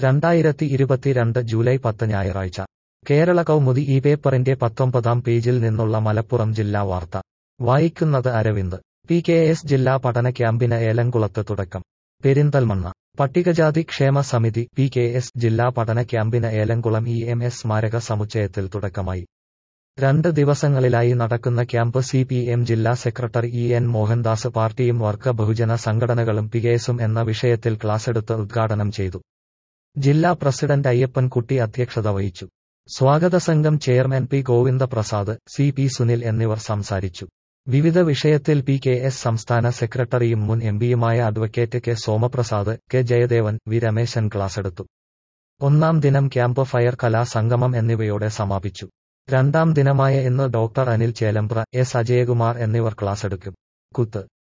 രണ്ടായിരത്തി ഇരുപത്തിരണ്ട് ജൂലൈ പത്ത് ഞായറാഴ്ച കേരള കൗമുദി ഈ പേപ്പറിന്റെ പത്തൊമ്പതാം പേജിൽ നിന്നുള്ള മലപ്പുറം ജില്ലാ വാർത്ത വായിക്കുന്നത് അരവിന്ദ് പി കെ എസ് ജില്ലാ പഠന ക്യാമ്പിന് ഏലംകുളത്ത് തുടക്കം പെരിന്തൽമണ്ണ പട്ടികജാതി ക്ഷേമ സമിതി പി കെ എസ് ജില്ലാ പഠന ക്യാമ്പിന് ഏലംകുളം ഇ എം എസ് സ്മാരക സമുച്ചയത്തിൽ തുടക്കമായി രണ്ട് ദിവസങ്ങളിലായി നടക്കുന്ന ക്യാമ്പ് സി പി എം ജില്ലാ സെക്രട്ടറി ഇ എൻ മോഹൻദാസ് പാർട്ടിയും വർഗ ബഹുജന സംഘടനകളും പികേസും എന്ന വിഷയത്തിൽ ക്ലാസെടുത്ത് ഉദ്ഘാടനം ചെയ്തു ജില്ലാ പ്രസിഡന്റ് അയ്യപ്പൻകുട്ടി അധ്യക്ഷത വഹിച്ചു സ്വാഗത സംഘം chairman P Govindaprasad C P Sunil എന്നിവർ സംസാരിച്ചു വിവിധ വിഷയത്തിൽ പി കെ എസ് സംസ്ഥാന സെക്രട്ടറിയും മുൻ എംപിയുമായ advocate K Somaprasad K Jayadevan V Rameshan ക്ലാസെടുത്തു ഒന്നാം ദിനം ക്യാമ്പ് ഫയർ കലാ സംഗമം എന്നിവയോടെ സമാപിച്ചു രണ്ടാം ദിനമായ ഇന്ന് ഡോക്ടർ അനിൽ ചേലമ്പ്ര എസ് അജയകുമാർ എന്നിവർ ക്ലാസെടുക്കും കുത്ത്